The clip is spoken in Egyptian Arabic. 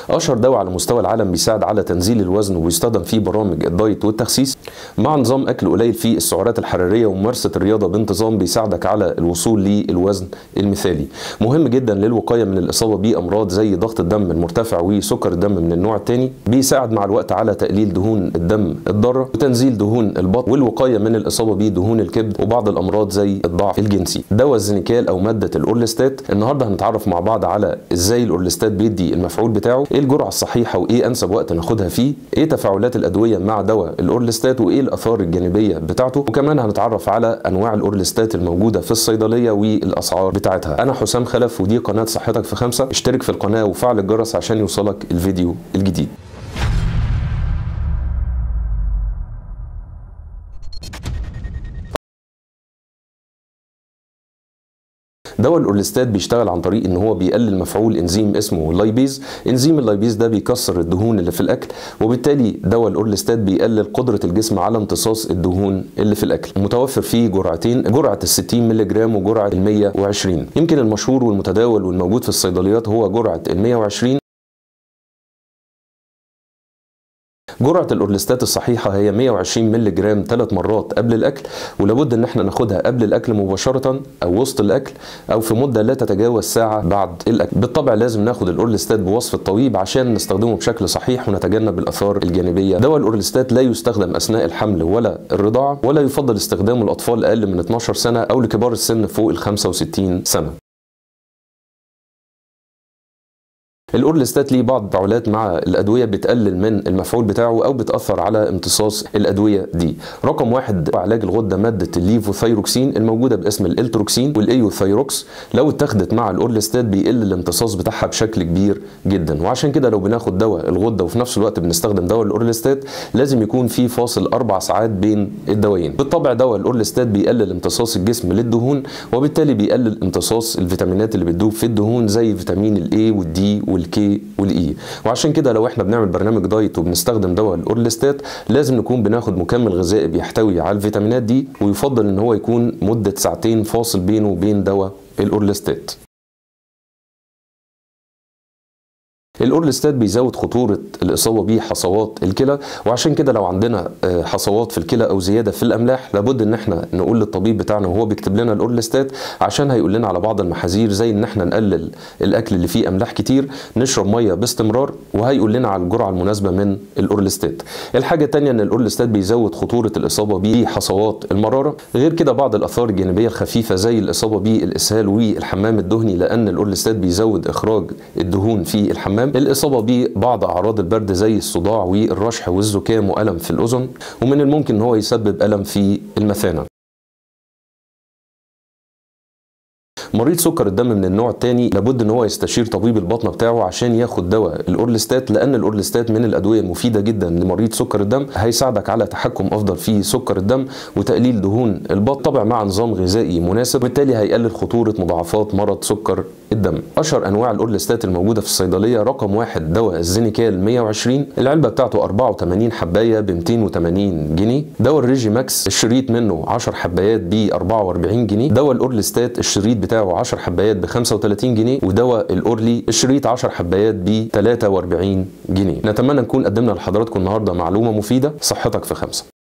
اشهر دواء على مستوى العالم بيساعد على تنزيل الوزن وبيستخدم في برامج الدايت والتخسيس مع نظام اكل قليل فيه السعرات الحراريه وممارسه الرياضه بانتظام بيساعدك على الوصول للوزن المثالي مهم جدا للوقايه من الاصابه بامراض زي ضغط الدم المرتفع وسكر الدم من النوع الثاني بيساعد مع الوقت على تقليل دهون الدم الضاره وتنزيل دهون البطن والوقايه من الاصابه بدهون الكبد وبعض الامراض زي الضعف الجنسي دواء الزينيكال او ماده الاورلستات النهارده هنتعرف مع بعض على ازاي الاورلستات بيدي المفعول بتاعه ايه الجرعه الصحيحه وايه انسب وقت ناخدها فيه ايه تفاعلات الادويه مع دواء الاورلستات وايه الاثار الجانبيه بتاعته وكمان هنتعرف على انواع الاورلستات الموجوده في الصيدليه والاسعار بتاعتها انا حسام خلف ودي قناه صحتك في خمسة اشترك في القناه وفعل الجرس عشان يوصلك الفيديو الجديد دواء الاورلستات بيشتغل عن طريق ان هو بيقلل مفعول انزيم اسمه اللايبيز انزيم اللايبيز ده بيكسر الدهون اللي في الاكل وبالتالي دواء الاورلستات بيقلل قدره الجسم على امتصاص الدهون اللي في الاكل متوفر فيه جرعتين جرعه ال 60 مللي جرام وجرعه ال 120 يمكن المشهور والمتداول والموجود في الصيدليات هو جرعه ال 120 جرعة الأورلستات الصحيحة هي 120 مللي جرام ثلاث مرات قبل الأكل ولابد إن احنا ناخدها قبل الأكل مباشرة أو وسط الأكل أو في مدة لا تتجاوز ساعة بعد الأكل بالطبع لازم ناخد الأورلستات بوصف الطبيب عشان نستخدمه بشكل صحيح ونتجنب الآثار الجانبية دواء الأورلستات لا يستخدم أثناء الحمل ولا الرضاعة ولا يفضل استخدامه للأطفال أقل من 12 سنة أو لكبار السن فوق ال 65 سنة الاورلستات ليه بعض التفاعلات مع الادويه بتقلل من المفعول بتاعه او بتاثر على امتصاص الادويه دي رقم واحد علاج الغده ماده الليفوثايروكسين الموجوده باسم الالتروكسين والايوثايروكس لو اتخذت مع الاورلستات بيقل الامتصاص بتاعها بشكل كبير جدا وعشان كده لو بناخد دواء الغده وفي نفس الوقت بنستخدم دواء الاورلستات لازم يكون في فاصل اربع ساعات بين الدوايين بالطبع دواء الاورلستات بيقلل امتصاص الجسم للدهون وبالتالي بيقلل امتصاص الفيتامينات اللي بتدوب في الدهون زي فيتامين الاي والدي والكي والاي وعشان كده لو احنا بنعمل برنامج دايت وبنستخدم دواء الاورلستات لازم نكون بناخد مكمل غذائي بيحتوي على الفيتامينات دي ويفضل ان هو يكون مده ساعتين فاصل بينه وبين دواء الاورلستات الاورلستات بيزود خطوره الاصابه بحصوات الكلى وعشان كده لو عندنا حصوات في الكلى او زياده في الاملاح لابد ان احنا نقول للطبيب بتاعنا وهو بيكتب لنا الاورلستات عشان هيقول لنا على بعض المحاذير زي ان احنا نقلل الاكل اللي فيه املاح كتير نشرب ميه باستمرار وهيقول لنا على الجرعه المناسبه من الاورلستات الحاجه الثانيه ان الاورلستات بيزود خطوره الاصابه بحصوات المراره غير كده بعض الاثار الجانبيه الخفيفه زي الاصابه بالاسهال والحمام الدهني لان الاورلستات بيزود اخراج الدهون في الحمام الإصابة ببعض أعراض البرد زي الصداع والرشح والزكام وألم في الأذن ومن الممكن أن هو يسبب ألم في المثانة مريض سكر الدم من النوع الثاني لابد ان هو يستشير طبيب البطنه بتاعه عشان ياخد دواء الاورلستات لان الاورلستات من الادويه المفيده جدا لمريض سكر الدم هيساعدك على تحكم افضل في سكر الدم وتقليل دهون البطن طبعا مع نظام غذائي مناسب وبالتالي هيقلل خطوره مضاعفات مرض سكر الدم اشهر انواع الاورلستات الموجوده في الصيدليه رقم واحد دواء الزينيكال 120 العلبه بتاعته 84 حبايه ب 280 جنيه دواء الريجي ماكس الشريط منه 10 حبايات ب 44 جنيه دواء الاورلستات الشريط بتاعه 10 حبايات ب 35 جنيه ودواء الاورلي الشريط 10 حبايات ب 43 جنيه نتمنى نكون قدمنا لحضراتكم النهارده معلومه مفيده صحتك في خمسه